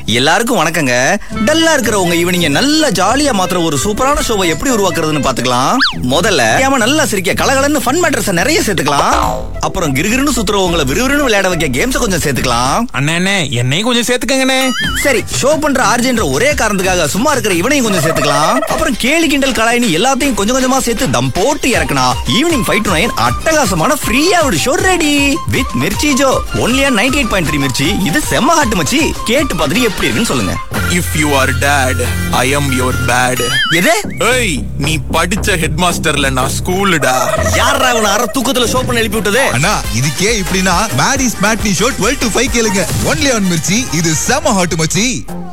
எல்லாருக்கும் வணக்கங்க டல்லா இருக்கிற உங்க ஈவினிங்க நல்லா ஜாலியா மாத்திர ஒரு சூப்பரான ஷோவை எப்படி உருவாக்குறதுன்னு பாத்துக்கலாம் முதல்ல ஏமா நல்லா சிரிக்க கலகலன்னு ஃபன் மேட்டர்ஸ் நிறைய சேர்த்துக்கலாம் அப்புறம் கிறுகிறுன்னு சுத்துறவங்களை விறுவிறுன்னு விளையாட வைக்க கேம்ஸ் கொஞ்சம் சேர்த்துக்கலாம் அண்ணே அண்ணே என்னையும் கொஞ்சம் சேர்த்துக்கங்கண்ணே சரி ஷோ பண்ற ஆர்ஜின்ற ஒரே காரணத்துக்காக சும்மா இருக்கிற இவனையும் கொஞ்சம் சேர்த்துக்கலாம் அப்புறம் கேலி கிண்டல் கலாயினி எல்லாத்தையும் கொஞ்சம் கொஞ்சமா சேர்த்து தம் போட்டு இறக்கனா ஈவினிங் ஃபைவ் டு நைன் அட்டகாசமான ஃப்ரீயா ஒரு show ready with Mirchi Jo ஒன்லியா ninety eight point three Mirchi இது செம்ம ஹாட்டு மச்சி கேட்டு பார்த்துட்டு எப்படி இருக்குன்னு சொல்லுங்க if you are date I am your bad எது ஏய் நீ படிச்ச ஹெட் மாஸ்டர்ல நான் ஸ்கூலுடா யாரா இவனை அரை தூக்கத்துல ஷோ பண்ண எழுப்பி விட்டது அண்ணா இதுக்கே இப்படின்னா மேடிஸ் matinee show twelve to five கேளுங்க ஒன்லி ஆன் மிர்ச்சி இது செம ஹாட் மச்சி